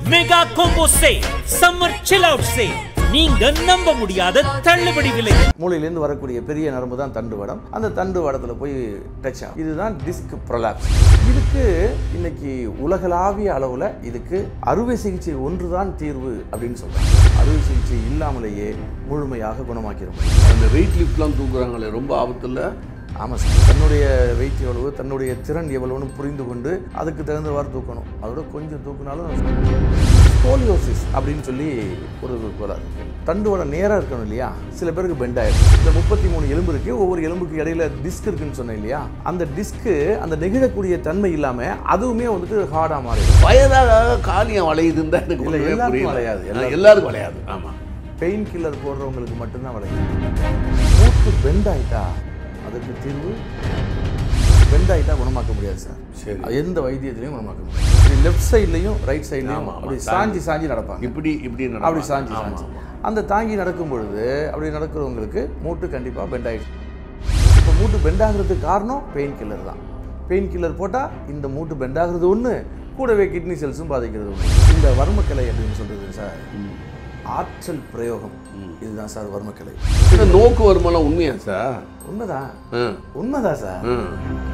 Mega combo say summer chill out say நீங்க நம்ப முடியாத தள்ளுபடி விலை மூளையிலேருந்து வரக்கூடிய பெரிய நரம்பு தான் தண்டுவடம் அந்த தண்டுவடத்தில் போய் டச் ஆகும் இதுதான் டிஸ்க் ப்ரொலாப்ஸ் இதுக்கு இன்னைக்கு உலகளாவிய அளவில் இதுக்கு அறுவை சிகிச்சை ஒன்று தான் தீர்வு அப்படின்னு சொல்றாங்க அறுவை சிகிச்சை இல்லாமலேயே முழுமையாக குணமாக்கிடும் அந்த வெயிட் லிஃப்ட்லாம் தூக்குறாங்களே ரொம்ப ஆபத்தில் ஆமாம் சார் தன்னுடைய வெயிட் எவ்வளவு தன்னுடைய திறன் எவ்வளவுன்னு புரிந்து கொண்டு அதுக்கு தகுந்தவாறு தூக்கணும் அதோட கொஞ்சம் தூக்குனாலும் ஸ்கோலியோசிஸ் அப்படின்னு சொல்லி ஒரு கோளாறு தண்டுவோட நேராக இருக்கணும் இல்லையா சில பேருக்கு பெண்ட் ஆயிடும் இந்த முப்பத்தி மூணு எலும்பு இருக்கு ஒவ்வொரு எலும்புக்கு இடையில டிஸ்க் இருக்குன்னு சொன்னேன் இல்லையா அந்த டிஸ்க்கு அந்த நெகிழக்கூடிய தன்மை இல்லாமல் அதுவுமே வந்துட்டு ஹார்டாக மாறிடும் வயதாக காலியம் வளையுதுன்னு தான் எனக்கு இல்ல, ஒண்ணுமே எல்லாருக்கும் புரியல. வளையாது, ஆ, எல்லாருக்கும். எல்லாருக்கும் வளையாது ஆமாம் பெயின் கில்லர் போடுறவங்களுக்கு மட்டும்தான் விளையும் மூட்டு பெண்ட் ஆயிட்டா அதுக்கு தீர்வு பெண்ட் ஆயிட்டா குணமாக்க முடியாது சார் சரி. அது எந்த வைத்தியத்திலையும் குணமாக்க முடியாது லெஃப்ட் சைட்லையும் ரைட் சைட்லையும் ஆமா, ஆமா. அப்படி சாஞ்சி சாஞ்சி நடப்பாங்க இப்படி இப்படி நடப்பாங்க. அப்படி சாஞ்சி ஆமா, சாஞ்சி ஆமா. அந்த தாங்கி நடக்கும் பொழுது அப்படி நடக்கிறவங்களுக்கு மூட்டு கண்டிப்பாக பெண்ட் ஆயிடுச்சு இப்போ மூட்டு பெண்ட் ஆகுறதுக்கு காரணம் பெயின் கில்லர் தான் பெயின் கில்லர் போட்டால் இந்த மூட்டு பெண்ட் ஆகுறது ஒன்று கூடவே கிட்னி செல்ஸும் பாதிக்கிறது ஒன்று இந்த வர்மக்கலை அப்படின்னு சொல்கிறது சார் ஆற்றல் பிரயோகம் இதுதான் சார் வர்மக்கலை இந்த நோக்கு வருமானம் உண்மையா சார் உண்மைதான் ஆ. உண்மைதான் சார் ஆ.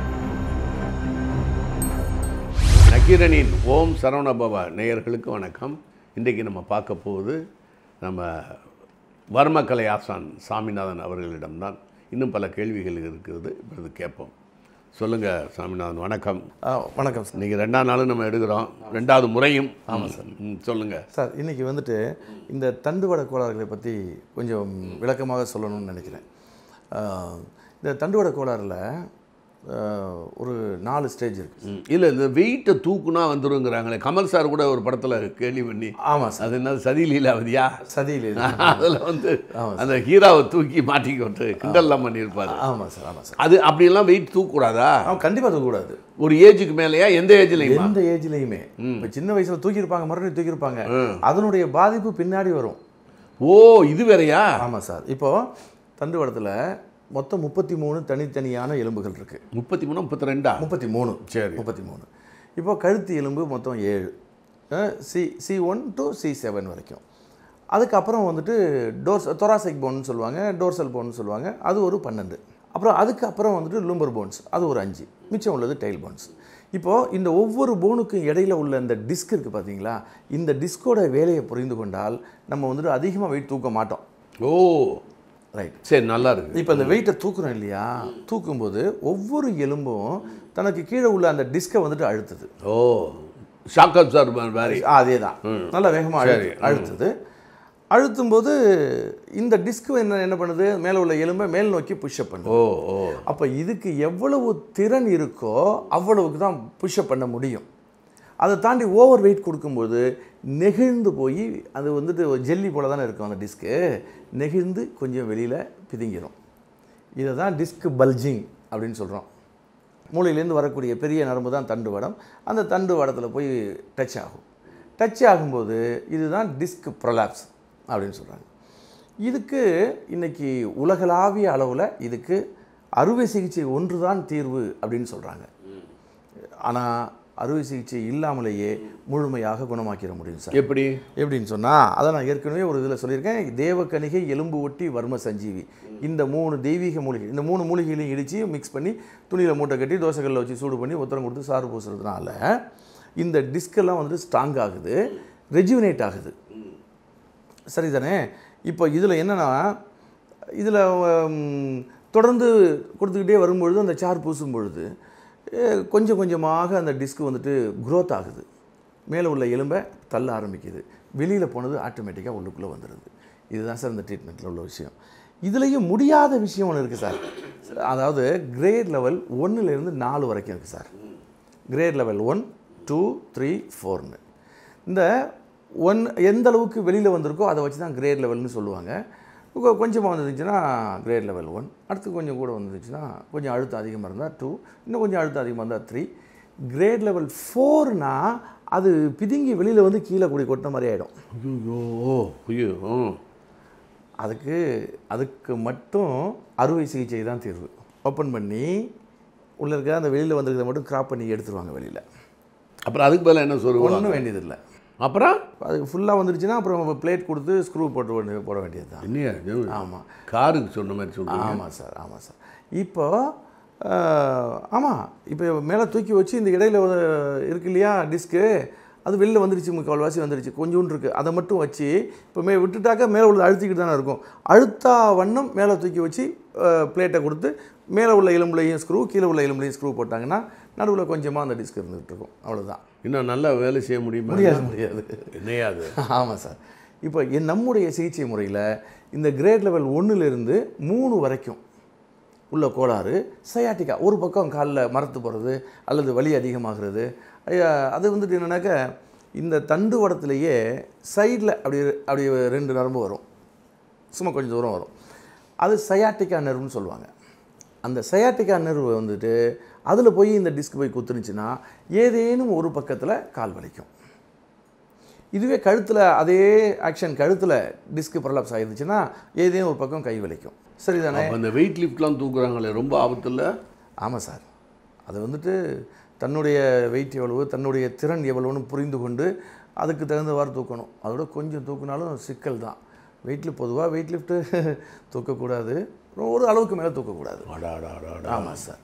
நக்கீரனின் ஓம் சரவண பவா நேயர்களுக்கு வணக்கம் இன்றைக்கு நம்ம பார்க்க போவது நம்ம வர்மக்கலை ஆசான் சாமிநாதன் அவர்களிடம்தான் இன்னும் பல கேள்விகள் இருக்கிறது இப்பொழுது கேட்போம் சொல்லுங்கள் சாமிநாதன் வணக்கம் ஆ, வணக்கம் சார் இன்றைக்கி ரெண்டாம் நாளும் நம்ம எடுக்கிறோம் ரெண்டாவது முறையும் ஆமாம் சார் சொல்லுங்கள் சார் இன்னைக்கு வந்துட்டு இந்த தண்டுவட கோளாறுகளை பற்றி கொஞ்சம் விளக்கமாக சொல்லணும்னு நினைக்கிறேன் ஆ, இந்த தண்டுவட கோளாறில் ஆ, ஒரு நாலு ஸ்டேஜ் இருக்குது இல்லை இந்த வெயிட்டை தூக்குனா வந்துருங்கிறாங்களே கமல் சார் கூட ஒரு படத்தில் கேள்வி பண்ணி ஆமாம் சார் அது என்ன சதி லீலாவதியா சதியில் இது. அதில் வந்து அந்த ஹீராவை தூக்கி மாட்டிக்கிட்டு கிண்டல்லாம் பண்ணியிருப்பாரு ஆமாம் சார் ஆமாம் சார் அது அப்படியெல்லாம் வெயிட் தூக்கக்கூடாதா அவன் கண்டிப்பாக தூக்கக்கூடாது ஒரு ஏஜுக்கு மேலேயா எந்த ஏஜ்லையுமா எந்த ஏஜ்லேயுமே இப்போ சின்ன வயசில் தூக்கியிருப்பாங்க மறுபடியும் தூக்கியிருப்பாங்க ம். அதனுடைய பாதிப்பு பின்னாடி வரும் ஓ இது வேறயா ஆமாம் சார் இப்போது தண்டுவடத்தில் மொத்தம் முப்பத்தி மூணு தனித்தனியான எலும்புகள் இருக்குது முப்பத்தி மூணு முப்பத்தி ரெண்டா முப்பத்தி மூணு சரி. முப்பத்தி மூணு இப்போ கழுத்து எலும்பு மொத்தம் ஏழு C C one to C seven வரைக்கும் அதுக்கப்புறம் வந்துட்டு டோர்ஸ் தொராசிக் போன்னு சொல்லுவாங்க டோர்சல் போன்னு சொல்லுவாங்க அது ஒரு பன்னெண்டு அப்புறம் அதுக்கப்புறம் வந்துட்டு லூம்பர் போன்ஸ் அது ஒரு அஞ்சு மிச்சம் உள்ளது டெயில் போன்ஸ் இப்போது இந்த ஒவ்வொரு போனுக்கும் இடையில உள்ள இந்த டிஸ்க் இருக்குது பார்த்தீங்களா இந்த டிஸ்கோட வேலையை புரிந்து கொண்டால் நம்ம வந்துட்டு அதிகமாக வெயிட் தூக்க மாட்டோம் ஓ ரைட் சரி நல்லா இருக்கு இப்போ இந்த வெயிட்டை தூக்குறோம் இல்லையா தூக்கும்போது ஒவ்வொரு எலும்பும் தனக்கு கீழே உள்ள அந்த டிஸ்கை வந்துட்டு அழுத்துது ஓ ஷாக் அப்சர்வர் மாதிரி அதே தான் நல்லா வேகமாக அழுத்து அழுத்துது அழுத்தும்போது இந்த டிஸ்க் என்ன என்ன பண்ணுது மேலே உள்ள எலும்பை மேல் நோக்கி புஷ்அப் பண்ணுது ஓ ஓ அப்போ இதுக்கு எவ்வளவு திறன் இருக்கோ அவ்வளவுக்கு தான் புஷ்அப் பண்ண முடியும் அதை தாண்டி ஓவர் வெயிட் கொடுக்கும்போது நெகிழ்ந்து போய் அது வந்துட்டு ஒரு ஜெல்லி போல தானே இருக்கும் அந்த டிஸ்க்கு நெகிழ்ந்து கொஞ்சம் வெளியில் பிதுங்கிடும் இதை தான் டிஸ்க் பல்ஜிங் அப்படின்னு சொல்கிறோம் மூளையிலேருந்து வரக்கூடிய பெரிய நரம்பு தான் தண்டுவடம் அந்த தண்டுவடத்தில் போய் டச் ஆகும் டச் ஆகும்போது இதுதான் டிஸ்க் ப்ரொலாப்ஸ் அப்படின்னு சொல்கிறாங்க இதுக்கு இன்னைக்கு உலகளாவிய அளவில் இதுக்கு அறுவை சிகிச்சை ஒன்று தான் தீர்வு அப்படின்னு சொல்கிறாங்க ஆனால் அறுவை சிகிச்சை இல்லாமலேயே முழுமையாக குணமாக்கிட முடியும் சார் எப்படி எப்படின்னு சொன்னால் அதை நான் ஏற்கனவே ஒரு இதில் சொல்லியிருக்கேன் தேவக்கணிகை எலும்பு ஒட்டி வர்ம சஞ்சீவி இந்த மூணு தெய்வீக மூலிகை இந்த மூணு மூலிகைகளையும் இடித்து மிக்ஸ் பண்ணி துணியில் மூட்டை கட்டி தோசைகளில் வச்சு சூடு பண்ணி உத்தரம் கொடுத்து சாறு பூசுறதுனால இந்த டிஸ்கெல்லாம் வந்துட்டு ஸ்ட்ராங் ஆகுது ரெஜுவினேட் ஆகுது சரிதானே இப்போ இதில் என்னென்னா இதில் தொடர்ந்து கொடுத்துக்கிட்டே வரும்பொழுது அந்த சார் பூசும் பொழுது அஹ், கொஞ்சம் கொஞ்சமாக அந்த டிஸ்க் வந்துட்டு growth ஆகுது மேலே உள்ள எலும்பை தள்ள ஆரம்பிக்குது வெளியில் போனது ஆட்டோமேட்டிக்காக உள்ளுக்குள்ளே வந்துடுது இதுதான் சார் இந்த ட்ரீட்மெண்ட்டில் உள்ள விஷயம் இதுலேயும் முடியாத விஷயம் ஒன்று இருக்குது சார் அதாவது கிரேட் லெவல் ஒன்றுலேருந்து நாலு வரைக்கும் இருக்குது sir grade level one two three ஃபோர்னு இந்த ஒன் எந்த அளவுக்கு வெளியில் வந்திருக்கோ அதை வச்சு தான் கிரேட் லெவல்னு சொல்லுவாங்க கொ- கொஞ்சமாக வந்துருந்துச்சுன்னா கிரேட் லெவல் ஒன் அடுத்து கொஞ்சம் கூட வந்துருச்சுன்னா கொஞ்சம் அழுத்தம் அதிகமாக இருந்தால் டூ இன்னும் கொஞ்சம் அழுத்தம் அதிகமாக இருந்தால் த்ரீ கிரேட் லெவல் ஃபோர்னா அது பிதுங்கி வெளியில் வந்து கீழே கூடி கொட்டின மாதிரி ஆகிடும் ஐயோ ஓ ஐயோ ம். அதுக்கு அதுக்கு மட்டும் அறுவை சிகிச்சை தான் தீர்வு ஓப்பன் பண்ணி உள்ளே இருக்க அந்த வெளியில் வந்திருக்கிறத மட்டும் கிராப் பண்ணி எடுத்துருவாங்க வெளியில் அப்புறம் அதுக்கு பதிலா என்ன சொல்லுவாங்க ஒன்றும் வேண்டியதில்லை அப்புறம் அது ஃபுல்லாக வந்துருச்சுன்னா அப்புறம் பிளேட் கொடுத்து ஸ்க்ரூ போட்டு வேண்டிய- போட வேண்டியது தான் என்னையா இது? ஆமாம் காருக்கு சொன்ன மாதிரி சொல்றீங்க ஆமாம் சார் ஆமாம் சார் இப்போ ஆமாம் இப்போ மேலே தூக்கி வச்சு இந்த இடையில ஒரு இருக்கு இல்லையா டிஸ்க்கு அது வெளில வந்துருச்சு முக்கால்வாசி வந்துருச்சு கொஞ்சோண்டு இருக்குது அதை மட்டும் வச்சு இப்போ மே விட்டுட்டாக்கா மேலே உள்ள அழுத்திக்கிட்டு தானே இருக்கும் அழுத்தா வண்ணம் மேலே தூக்கி வச்சு பிளேட்டை கொடுத்து மேலே உள்ள எலும்புலையும் ஸ்க்ரூ கீழே உள்ள எலும்புலையும் ஸ்க்ரூ போட்டாங்கன்னா நடுவில் கொஞ்சமாக அந்த டிஸ்க் இருந்துகிட்டு இருக்கும் அவ்வளோதான் இன்னும் நல்லா வேலை செய்ய முடியுமா முடியாது முடியாது என்னையா அது ஆமாம் சார் இப்போ என் நம்முடைய சிகிச்சை முறையில் இந்த கிரேட் லெவல் ஒன்றுலேருந்து மூணு வரைக்கும் உள்ள கோளாறு சயாட்டிக்கா ஒரு பக்கம் காலில் மரத்து போகிறது அல்லது வலி அதிகமாகிறது ஐயா, அது வந்துட்டு என்னன்னாக்கா இந்த தண்டுவடத்திலேயே சைடில் அப்படி அப்படி ரெண்டு நரம்பு வரும் சும்மா கொஞ்சம் தூரம் வரும் அது சயாட்டிக்கா நெர்வ்னு சொல்லுவாங்க அந்த சயாட்டிக்கா நெர்வு வந்துட்டு அதில் போய் இந்த டிஸ்க் போய் குத்துனுச்சுன்னா ஏதேனும் ஒரு பக்கத்தில் கால் வலிக்கும் இதுவே கழுத்தில் அதே ஆக்ஷன் கழுத்தில் டிஸ்க் ப்ரொலாப்ஸ் ஆயிருந்துச்சுன்னா ஏதேனும் ஒரு பக்கம் கை வலிக்கும் சரிதானே அப்ப அந்த வெயிட் லிஃப்ட்லாம் தூக்குறாங்களே ரொம்ப ஆபத்து இல்லை ஆமாம் சார் அது வந்துட்டு தன்னுடைய வெயிட் எவ்வளவு தன்னுடைய திறன் எவ்வளவுன்னு புரிந்து கொண்டு அதுக்கு தகுந்தவாறு தூக்கணும் அதோட கொஞ்சம் தூக்குனாலும் சிக்கல் தான் வெயிட்டில் பொதுவாக வெயிட் லிஃப்ட்டு தூக்கக்கூடாது ஒரு அளவுக்கு மேலே தூக்கக்கூடாது அடா அடா அடா அடா ஆமாம் சார்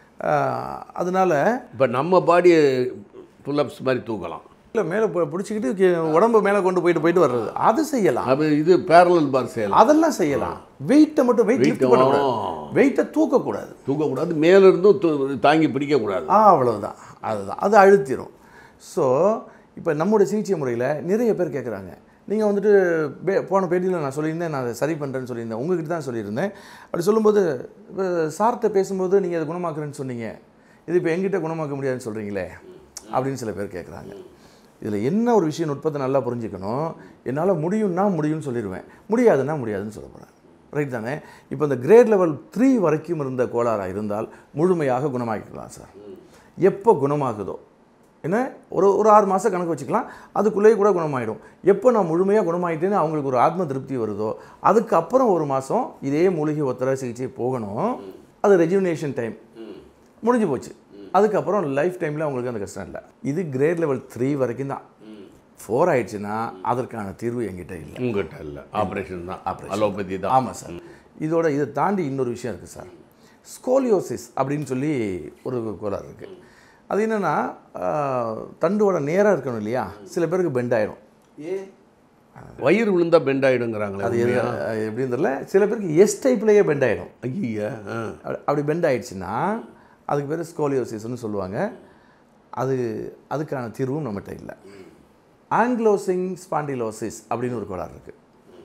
அதனால் இப்போ நம்ம பாடியை புல்லப்ஸ் மாதிரி தூக்கலாம் இல்லை மேலே பிடிச்சிக்கிட்டு கீ- உடம்ப மேலே கொண்டு போயிட்டு போயிட்டு வர்றது அது செய்யலாம் அப்போ இது பேரலல் பார் செய்யலாம் அதெல்லாம் செய்யலாம் வெயிட்டை மட்டும் வெயிட் லிஃப்ட் Weight, பண்ணக்கூடாது ஆ. வெயிட்டை தூக்கக்கூடாது தூக்கக்கூடாது மேல இருந்தும் தூ- தாங்கி பிடிக்கக்கூடாது ஆ அவ்வளவுதான் அதுதான் அது அழுத்திரும் ஸோ இப்போ நம்முடைய சிகிச்சை முறையில் நிறைய பேர் கேட்குறாங்க நீங்கள் வந்துட்டு பே போன பேட்டியில் நான் சொல்லியிருந்தேன் நான் அதை சரி பண்ணுறேன்னு சொல்லியிருந்தேன் உங்ககிட்ட தான் சொல்லியிருந்தேன் அப்படி சொல்லும்போது இப்போ சார்கிட்ட பேசும்போது நீங்கள் அதை குணமாக்குறேன்னு சொன்னீங்க இது இப்போ எங்கிட்ட குணமாக்க முடியாதுன்னு சொல்கிறீங்களே அப்படின்னு சில பேர் கேட்குறாங்க இதில் என்ன ஒரு விஷயம் நுட்பத்தை நல்லா புரிஞ்சுக்கணும் என்னால் முடியும்னா முடியும்னு சொல்லிடுவேன் முடியாதுன்னா முடியாதுன்னு சொல்ல போகிறேன் ரைட் தானே இப்போ இந்த கிரேட் லெவல் த்ரீ வரைக்கும் இருந்த கோளாறாக இருந்தால் முழுமையாக குணமாக்கிக்கலாம் சார் எப்போ குணமாகுதோ என்ன ஒரு ஒரு ஆறு மாதம் கணக்கு வச்சுக்கலாம் அதுக்குள்ளேயே கூட குணமாயிடும் எப்போ நான் முழுமையாக குணமாயிட்டேன்னு அவங்களுக்கு ஒரு ஆத்ம திருப்தி வருதோ அதுக்கப்புறம் ஒரு மாதம் இதே மூலிகை ஒத்தர சிகிச்சை போகணும் அது ரெஜுனேஷன் டைம் முடிஞ்சு போச்சு அதுக்கப்புறம் லைஃப் டைமில் அவங்களுக்கு அந்த கஷ்டம் இல்லை இது கிரேட் லெவல் த்ரீ வரைக்கும் தான் ஃபோர் ஆயிடுச்சுன்னா அதற்கான தீர்வு என்கிட்ட இல்லை உங்ககிட்ட இல்லை ஆப்ரேஷன் தான் அலோபதி தான் ஆமாம் சார் இதோட இதை தாண்டி இன்னொரு விஷயம் இருக்குது சார் ஸ்கோலியோசிஸ் அப்படின்னு சொல்லி ஒரு கோளாறு இருக்குது அது என்னென்னா தண்டுவோட நேராக இருக்கணும் இல்லையா சில பேருக்கு பெண்ட் ஆயிடும் வயிறு விழுந்தா பெண்ட் ஆயிடுங்கிறாங்களே அது எது அது எப்படின்னு தெரியல சில பேருக்கு எஸ் டைப்லேயே பெண்ட் ஆகிடும் ஐயா அப்படி பெண்ட் ஆயிடுச்சுன்னா அதுக்கு பேர் ஸ்கோலியோசிஸ்னு சொல்லுவாங்க அது அதுக்கான தீர்வும் நம்மகிட்ட இல்லை ஆங்க்லோசிங் ஸ்பாண்டிலோசிஸ் அப்படின்னு ஒரு கோளாறு இருக்குது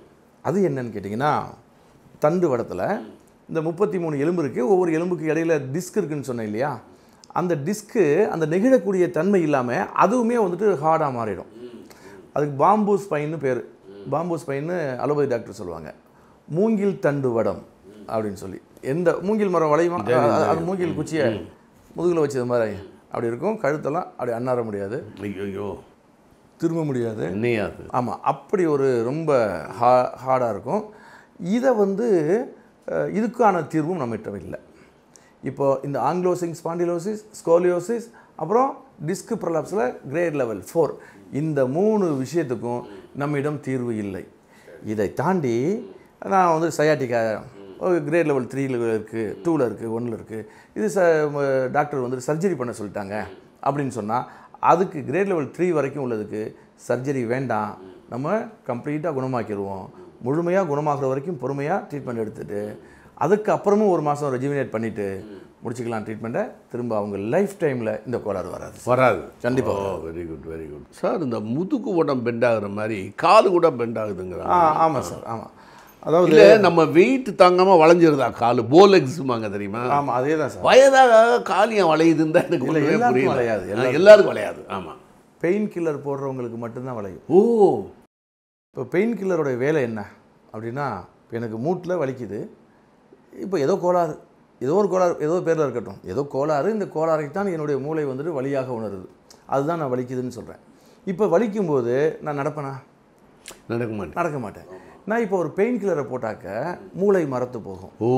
அது என்னன்னு கேட்டிங்கன்னா தண்டு வடத்தில் இந்த முப்பத்தி மூணு எலும்பு இருக்குது ஒவ்வொரு எலும்புக்கு இடையில டிஸ்க் இருக்குன்னு சொன்னேன் இல்லையா அந்த டிஸ்க்கு அந்த நெகிழக்கூடிய தன்மை இல்லாமல் அதுவுமே வந்துட்டு ஹார்டாக மாறிடும் அதுக்கு பாம்பு ஸ்பைன்னு பேர் பாம்பு ஸ்பைன்னு அலோபதி டாக்டர் சொல்லுவாங்க மூங்கில் தண்டு வடம் அப்படின்னு சொல்லி எந்த மூங்கில் மரம் வளையுமா அது- அது மூங்கில் குச்சியை முதுகில் வச்சது மாதிரி அப்படி இருக்கும் கழுத்தெல்லாம் அப்படி அண்ணாற முடியாது ஐயோ திரும்ப முடியாது என்னையா அது ஆமாம் அப்படி ஒரு ரொம்ப ஹா ஹார்டாக இருக்கும் இதை வந்து அஹ், இதுக்கான தீர்வும் நம்மகிட்ட இல்லை இப்போ இந்த ஆங்க்லோசிங் ஸ்பாண்டிலோசிஸ் ஸ்கோலியோசிஸ் அப்புறம் டிஸ்க் ப்ரொலாப்ஸில் கிரேட் லெவல் ஃபோர் இந்த மூணு விஷயத்துக்கும் நம்மிடம் தீர்வு இல்லை இதை தாண்டி நான் வந்து சயாட்டிக்கா கிரேட் லெவல் த்ரீல இருக்குது டூவில் இருக்குது ஒன்றில் இருக்குது இது ச ம- டாக்டர் வந்து சர்ஜரி பண்ண சொல்லிட்டாங்க அப்படின்னு சொன்னால் அதுக்கு கிரேட் லெவல் த்ரீ வரைக்கும் உள்ளதுக்கு சர்ஜரி வேண்டாம் நம்ம கம்ப்ளீட்டாக குணமாக்கிடுவோம் முழுமையாக குணமாகிற வரைக்கும் பொறுமையாக ட்ரீட்மெண்ட் எடுத்துட்டு அதுக்கு அப்புறமும் ஒரு மாதம் ரெஜிமினேட் பண்ணிவிட்டு முடிச்சுக்கலாம் ட்ரீட்மெண்ட்டை திரும்ப அவங்க லைஃப் டைமில் இந்த கோளாறு வராது வராது கண்டிப்பா oh very good very good sir இந்த முதுகு உடம் பெண்ட் ஆகுற மாதிரி காலு கூட பெண்ட் ஆகுதுங்கிறாங்க ஆ ஆமாம் சார் ஆமாம் அதாவது இல்ல நம்ம வெயிட் தாங்காம வளைஞ்சிருதா காலு போலெக்ஸுமாங்க தெரியுமா ஆமாம் அதே தான் சார் வயதாக கால் ஏன் வளையுதுன்னு தான் எனக்கு இல்ல, ஒண்ணுமே எல்லாருக்கும் புரியல. வளையாது, ஆ, எல்லாருக்கும் வளையாது ஆமா பெயின் கில்லர் போடுறவங்களுக்கு மட்டும்தான் வளையும் ஓ இப்போ பெயின் கில்லரோட வேலை என்ன அப்படின்னா இப்போ எனக்கு மூட்டில் வலிக்குது இப்போ ஏதோ கோளாறு ஏதோ ஒரு கோளாறு ஏதோ பேரில் இருக்கட்டும் ஏதோ கோளாறு இந்த கோளாறை தான் என்னுடைய மூளை வந்துட்டு வலியாக உணருது அதுதான் நான் வலிக்குதுன்னு சொல்கிறேன் இப்போ வலிக்கும்போது நான் நடப்பேனா நடக்க மாட்டேன் நடக்க மாட்டேன் நான் இப்போ ஒரு பெயின் கில்லரை போட்டாக்க மூளை மரத்து போகும் ஓ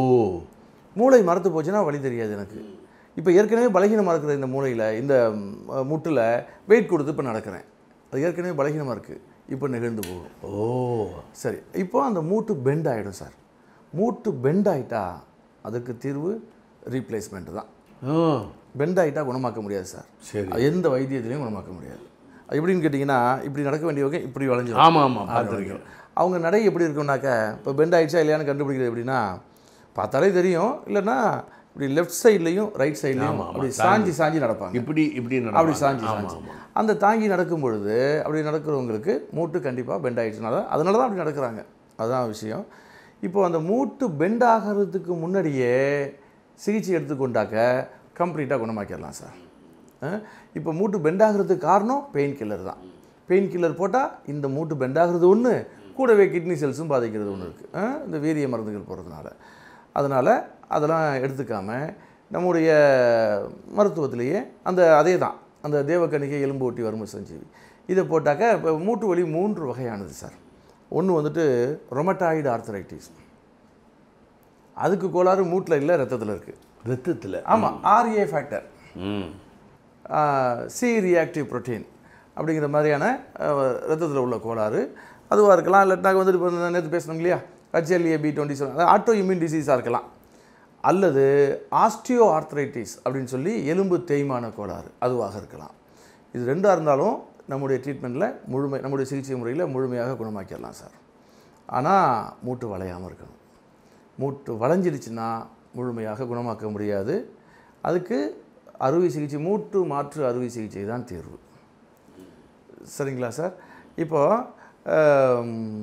மூளை மரத்து போச்சுன்னா வலி தெரியாது எனக்கு இப்போ ஏற்கனவே பலகீனமாக இருக்கிற இந்த மூளையில் இந்த முட்டில் வெயிட் கொடுத்து இப்போ நடக்கிறேன் அது ஏற்கனவே பலகீனமாக இருக்குது இப்போ நெகிழ்ந்து போகும் ஓ சரி இப்போ அந்த மூட்டு பெண்ட் ஆகிடும் சார் மூட்டு பெண்ட் ஆகிட்டா அதுக்கு தீர்வு ரீப்ளேஸ்மெண்ட் தான் ஆ பெண்ட் ஆகிட்டா குணமாக்க முடியாது சார் சரி அது எந்த வைத்தியத்திலையும் குணமாக்க முடியாது அது எப்படின்னு கேட்டிங்கன்னா இப்படி நடக்க வேண்டியவங்க இப்படி வளைஞ்சிரும் ஆமாம் ஆமாம் பார்த்துருக்கேன் அவங்க நடை எப்படி இருக்கும்னாக்க இப்போ பெண்ட் ஆயிடுச்சா இல்லையான்னு கண்டுபிடிக்கிறது எப்படின்னா பார்த்தாலே தெரியும் இல்லைன்னா இப்படி லெஃப்ட் சைட்லையும் ரைட் சைட்லையும் அப்படி சாஞ்சி சாஞ்சி நடப்பாங்க இப்படி இப்படி அப்படி நடக்கும் சாஞ்சி சாஞ்சி அந்த தாங்கி நடக்கும் பொழுது அப்படி நடக்கிறவங்களுக்கு மூட்டு கண்டிப்பாக பெண்ட் ஆயிடுச்சுனால அதனால தான் அப்படி நடக்கிறாங்க அதுதான் விஷயம் இப்போ அந்த மூட்டு பெண்ட் ஆகிறதுக்கு முன்னாடியே சிகிச்சை எடுத்துக்கொண்டாக்க கம்ப்ளீட்டாக குணமாக்கிடலாம் சார் அஹ், இப்போ மூட்டு பெண்ட் ஆகிறதுக்கு காரணம் பெயின் கில்லர் தான் பெயின் கில்லர் போட்டால் இந்த மூட்டு பெண்ட் ஆகிறது ஒன்று கூடவே கிட்னி செல்ஸும் பாதிக்கிறது ஒன்று இருக்குது இந்த வீரிய மருந்துகள் போகிறதுனால அதனால் அதெல்லாம் எடுத்துக்காம நம்முடைய மருத்துவத்திலேயே அந்த அதே தான் அந்த தேவக்கணிகை எலும்பு ஒட்டி வறுமை சஞ்சீவி இதை போட்டாக்க இப்போ மூட்டு வலி மூன்று வகையானது சார் ஒன்று வந்துட்டு ரொமட்டாய்டு ஆர்த்தரைட்டிஸ் அதுக்கு கோளாறு மூட்டில் இல்லை ரத்தத்தில் இருக்குது ரத்தத்தில் ஆமாம் ஆர்ஏ ஃபேக்டர் ம் சி ரியாக்டிவ் புரோட்டீன் அப்படிங்கிற மாதிரியான ரத்தத்தில் உள்ள கோளாறு அதுவாக இருக்கலாம் இல்லாட்டினா வந்துட்டு இப்போ நேற்று பேசணும் இல்லையா HLA B twenty seven autoimmune டிசீஸாக இருக்கலாம் அல்லது ஆஸ்டியோ ஆர்த்ரைட்டிஸ் அப்படின்னு சொல்லி எலும்பு தேய்மான கோளாறு அதுவாக இருக்கலாம் இது ரெண்டாக இருந்தாலும் நம்முடைய ட்ரீட்மெண்ட்டில் முழுமை நம்முடைய சிகிச்சை முறையில் முழுமையாக குணமாக்கிடலாம் சார் ஆனால் மூட்டு வளையாமல் இருக்கணும் மூட்டு வளைஞ்சிடுச்சுன்னா முழுமையாக குணமாக்க முடியாது அதுக்கு அறுவை சிகிச்சை மூட்டு மாற்று அறுவை சிகிச்சை தான் தீர்வு சரிங்களா சார் இப்போது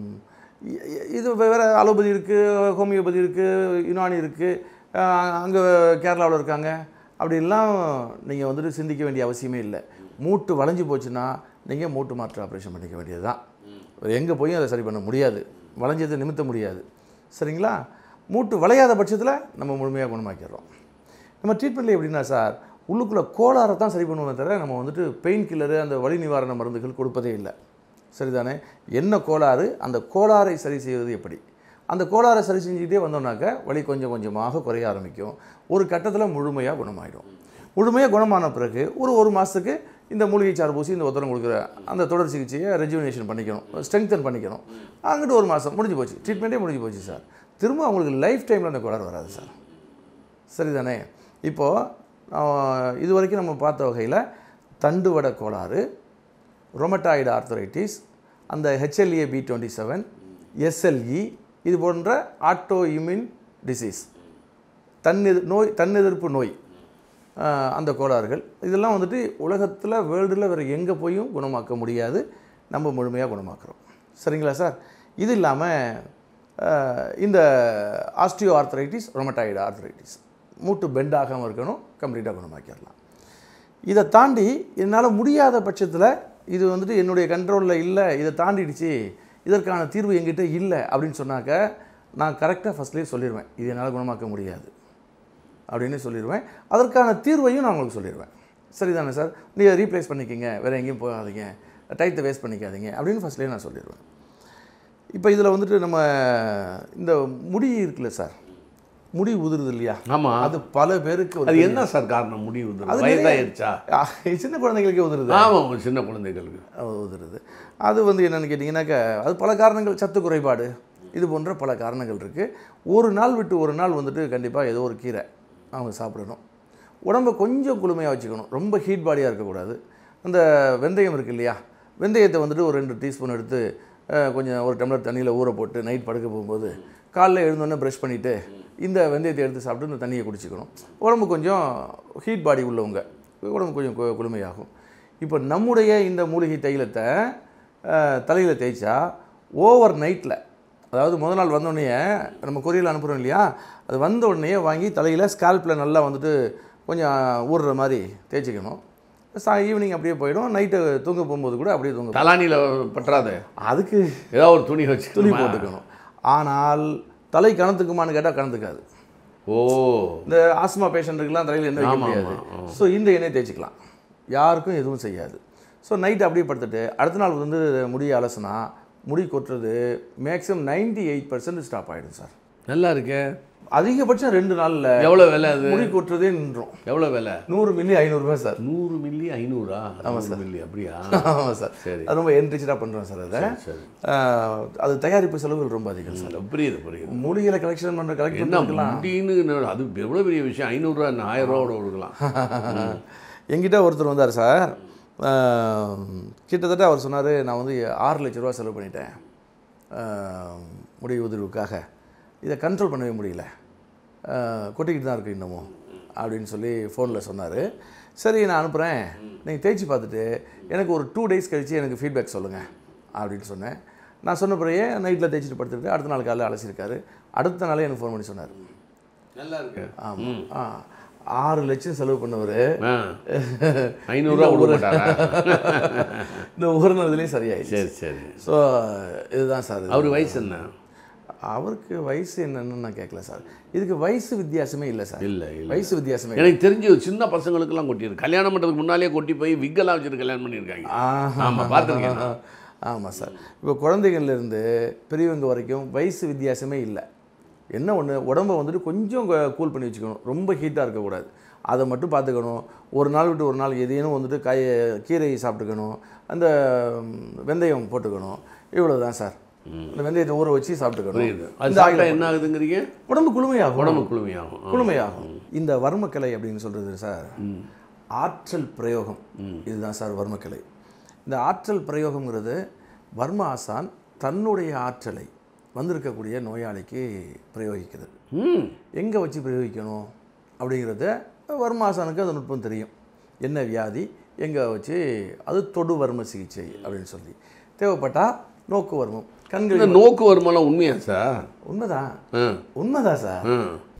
இது வேறு அலோபதி இருக்குது ஹோமியோபதி இருக்குது யுனானி இருக்குது அங்கே கேரளாவில் இருக்காங்க அப்படிலாம் நீங்கள் வந்துட்டு சிந்திக்க வேண்டிய அவசியமே இல்லை மூட்டு வளைஞ்சு போச்சுன்னா நீங்கள் மூட்டு மாற்று ஆப்ரேஷன் பண்ணிக்க வேண்டியது தான் எங்கே போய் அதை சரி பண்ண முடியாது வளைஞ்சதை நிமித்த முடியாது சரிங்களா மூட்டு வளையாத பட்சத்தில் நம்ம முழுமையாக குணமாக்கிடுறோம் நம்ம ட்ரீட்மெண்ட்டில் எப்படின்னா சார் உள்ளுக்குள்ளே கோளாறை தான் சரி பண்ணுவோமே தவிர நம்ம வந்துட்டு பெயின் கில்லரு அந்த வலி நிவாரண மருந்துகள் கொடுப்பதே இல்லை சரிதானே என்ன கோளாறு அந்த கோளாறை சரி செய்வது எப்படி அந்த கோளாறை சரி செஞ்சுக்கிட்டே வந்தோம்னாக்க வலி கொஞ்சம் கொஞ்சமாக குறைய ஆரம்பிக்கும் ஒரு கட்டத்தில் முழுமையாக குணமாயிடும் முழுமையாக குணமான பிறகு ஒரு ஒரு மாதத்துக்கு இந்த மூலிகை சாறு பூசி இந்த ஒத்தரம் கொடுக்குற அந்த தொடர் சிகிச்சையை ரெஜுவினேஷன் பண்ணிக்கணும் ஸ்ட்ரெங்தன் பண்ணிக்கணும் அங்கிட்டு ஒரு மாதம் முடிஞ்சு போச்சு ட்ரீட்மெண்ட்டே முடிஞ்சு போச்சு சார் திரும்ப அவங்களுக்கு லைஃப் டைமில் அந்த கோளாறு வராது சார் சரிதானே இப்போது இது வரைக்கும் நம்ம பார்த்த வகையில் தண்டுவட கோளாறு ரொமட்டாய்டு ஆர்த்தரைட்டிஸ் அந்த HLA B twenty seven SLE இது போன்ற ஆட்டோ இம்யூன் டிசீஸ் தன்னெது நோய் தன்னெதிர்ப்பு நோய் ஆஹ், அந்த கோளாறுகள் இதெல்லாம் வந்துட்டு உலகத்தில் வேர்ல்டில் வேறு எங்கே போயும் குணமாக்க முடியாது நம்ம முழுமையாக குணமாக்குறோம் சரிங்களா சார் இது இல்லாமல் இந்த ஆஸ்டியோ ஆர்த்தரைட்டிஸ் ரொமட்டாய்டு ஆர்த்தரைட்டிஸ் மூட்டு பெண்ட் ஆகாமல் இருக்கணும் கம்ப்ளீட்டாக குணமாக்கிடலாம் இதை தாண்டி என்னால் முடியாத பட்சத்தில் இது வந்துட்டு என்னுடைய கண்ட்ரோலில் இல்லை இதை தாண்டிடுச்சு இதற்கான தீர்வு எங்கிட்ட இல்லை அப்படின்னு சொன்னாக்க நான் கரெக்டாக ஃபஸ்ட்லேயே சொல்லிடுவேன் இது என்னால் குணமாக்க முடியாது அப்படின்னு சொல்லிடுவேன் அதற்கான தீர்வையும் நான் உங்களுக்கு சொல்லிடுவேன் சரிதானே சார் நீங்கள் ரீப்ளேஸ் பண்ணிக்கிங்க வேறு எங்கேயும் போகாதீங்க டைத்தை வேஸ்ட் பண்ணிக்காதீங்க அப்படின்னு ஃபஸ்ட்லேயே நான் சொல்லிடுவேன் இப்போ இதில் வந்துட்டு நம்ம இந்த முடி இருக்குல்ல சார் முடி உதிருது இல்லையா ஆமாம் அது பல பேருக்கு அது என்ன சார் காரணம் முடிவு அது வயதாயிருச்சா நிறைய- சின்ன குழந்தைகளுக்கே உதிருது ஆமாம் சின்ன குழந்தைகளுக்கு அது உதிருது அது வந்து என்னென்னு கேட்டிங்கன்னாக்கா அது பல காரணங்கள் சத்து குறைபாடு இது போன்ற பல காரணங்கள் இருக்குது ஒரு நாள் விட்டு ஒரு நாள் வந்துட்டு கண்டிப்பாக ஏதோ ஒரு கீரை அவங்க சாப்பிடணும் உடம்பை கொஞ்சம் குளுமையாக வச்சுக்கணும் ரொம்ப ஹீட் பாடியாக இருக்கக்கூடாது அந்த வெந்தயம் இருக்கு இல்லையா வெந்தயத்தை வந்துட்டு ஒரு ரெண்டு டீஸ்பூன் எடுத்து அஹ், கொஞ்சம் ஒரு டம்ளர் தண்ணியில் ஊற போட்டு நைட் படுக்க போகும்போது காலைல எழுந்தோடனே ப்ரஷ் பண்ணிவிட்டு இந்த வெந்தயத்தை எடுத்து சாப்பிட்டு இந்த தண்ணியை குடிச்சிக்கணும் உடம்பு கொஞ்சம் ஹீட் பாடி உள்ளவங்க உடம்பு கொஞ்சம் கு- குளுமையாகும் இப்போ நம்முடைய இந்த மூலிகை தைலத்தை தலையில் தேய்ச்சா ஓவர் நைட்டில் அதாவது முத நாள் வந்தோடனே நம்ம கொரியரில் அனுப்புகிறோம் இல்லையா அது வந்த உடனே வாங்கி தலையில் ஸ்கால்ப்பில் நல்லா வந்துட்டு கொஞ்சம் ஊறுற மாதிரி தேய்ச்சிக்கணும் சா ஈவினிங் அப்படியே போயிடும் நைட்டு தூங்க போகும்போது கூட அப்படியே தூங்க தலானியில் பற்றாது அதுக்கு ஏதாவது ஒரு துணி வச்சு துணி போட்டுக்கணும் ஆனால் தலை கணத்துக்குமான்னு கேட்டால் கணத்துக்காது ஓ இந்த ஆஸ்மா பேஷண்ட்டுக்கெல்லாம் தலையில் எண்ணெய் வைக்க ஆமா, முடியாது ஆமா, ஸோ இந்த எண்ணெய் தேய்ச்சிக்கலாம் யாருக்கும் எதுவும் செய்யாது ஸோ நைட் அப்படியே படுத்துட்டு அடுத்த நாள் வந்து முடியை அலசுனா முடி கொட்டுறது மேக்ஸிமம் 98% எயிட் பர்சன்ட் ஸ்டாப் ஆகிடும் சார் நல்லா இருக்கே அதிகபட்சம் ரெண்டு நாளில் எவ்வளோ விலை அது முடி கொட்டுறதே நின்றோம் எவ்வளோ விலை நூறு மில்லி ஐநூறுரூவா சார் நூறு மில்லி ஐநூறா நூறு மில்லி அப்படியா ஆமாம் சார் சரி. அது ரொம்ப என்ரிச்சடாக பண்ணுறோம் சார் அதை சரி ஆஹ், அது தயாரிப்பு செலவுகள் ரொம்ப அதிகம் சார் புரியுது புரியுது மூலிகளை கலெக்ஷன் பண்ணுற கலெக்ட் என்ன பண்ணுறதுலாம் முடின்னு அது எவ்வளோ பெரிய விஷயம் ஐநூறுரூவா ஆயிரம் ரூபா கூட கொடுக்கலாம் என்கிட்ட ஒருத்தர் வந்தார் சார் ஆஹ், கிட்டத்தட்ட அவர் சொன்னார் நான் வந்து ஆறு லட்ச ரூபா செலவு பண்ணிட்டேன் ஆஹ், முடி உதிர்வுக்காக இதை கண்ட்ரோல் பண்ணவே முடியல ஆஹ், கொட்டிக்கிட்டு தான் இருக்கு இன்னமும் அப்படின்னு சொல்லி ஃபோனில் சொன்னார் சரி நான் அனுப்புகிறேன் நீங்கள் தேய்ச்சி பார்த்துட்டு எனக்கு ஒரு டூ டேஸ் கழித்து எனக்கு ஃபீட்பேக் சொல்லுங்கள் அப்படின்னு சொன்னேன் நான் சொன்ன பிறகு நைட்டில் தேய்ச்சிட்டு படுத்துட்டு அடுத்த நாள் காலையில் அலசியிருக்காரு அடுத்த நாளே எனக்கு ஃபோன் பண்ணி சொன்னார் நல்லா இருக்கு ஆமாம் ஆ ஆறு லட்சம் செலவு பண்ணவர் ஆ ஐநூறுரூவா கொடுக்க மாட்டாரா இந்த ஒரு நாள்லேயும் சரியாயிடுச்சு சரி சரி ஸோ இதுதான் சார் இது. அவர் வயசு என்ன அவருக்கு வயசு என்னன்னு நான் கேட்கல சார் இதுக்கு வயசு வித்தியாசமே இல்லை சார் இல்லை இல்லை வயசு வித்தியாசமே இல்லை. எனக்கு தெரிஞ்சு ஒரு சின்ன பசங்களுக்கெல்லாம் கொட்டியிருக்கு கல்யாணம் பண்ணுறதுக்கு முன்னாலே கொட்டி போய் விக்கெல்லாம் வச்சுட்டு கல்யாணம் பண்ணியிருக்காங்க ஆமாம் பார்த்துருக்கேன் நான். ஆமாம் சார் இப்போ குழந்தைகள்லேருந்து பெரியவங்க வரைக்கும் வயசு வித்தியாசமே இல்லை என்ன ஒன்று உடம்ப வந்துட்டு கொஞ்சம் கூல் பண்ணி வச்சுக்கணும் ரொம்ப ஹீட்டாக இருக்கக்கூடாது அதை மட்டும் பார்த்துக்கணும் ஒரு நாள் விட்டு ஒரு நாள் எதையும் வந்துட்டு காய கீரை சாப்பிட்டுக்கணும் அந்த ம், வெந்தயம் போட்டுக்கணும் இவ்வளோ தான் சார் இந்த வெந்தயத்தை ஊற வச்சு சாப்பிட்டுக்கணும் புரியுது அது இந்த சாப்பிட்டா ஆயில என்ன ஆகுதுங்கிறீங்க உடம்பு குளுமையாகும் உடம்பு குளுமையாகும் ஆ. குளுமையாகும் இந்த வர்மக்கலை அப்படின்னு சொல்கிறது சார் ஆற்றல் பிரயோகம் இதுதான் சார் வர்மக்கலை இந்த ஆற்றல் பிரயோகம்ங்கிறது வர்ம ஆசான் தன்னுடைய ஆற்றலை வந்திருக்கக்கூடிய நோயாளிக்கு பிரயோகிக்கிறது ம் எங்கே வச்சு பிரயோகிக்கணும் அப்படிங்கிறத வர்மாசானுக்கு அந்த நுட்பம் தெரியும் என்ன வியாதி எங்கே வச்சு அது தொடு வர்ம சிகிச்சை அப்படின்னு சொல்லி தேவைப்பட்டால் நோக்கு வர்மம் இந்த கண்கள் நோக்கு வருமானம் உண்மையா சார் உண்மைதான் ஆ உண்மைதான் சார் ஆ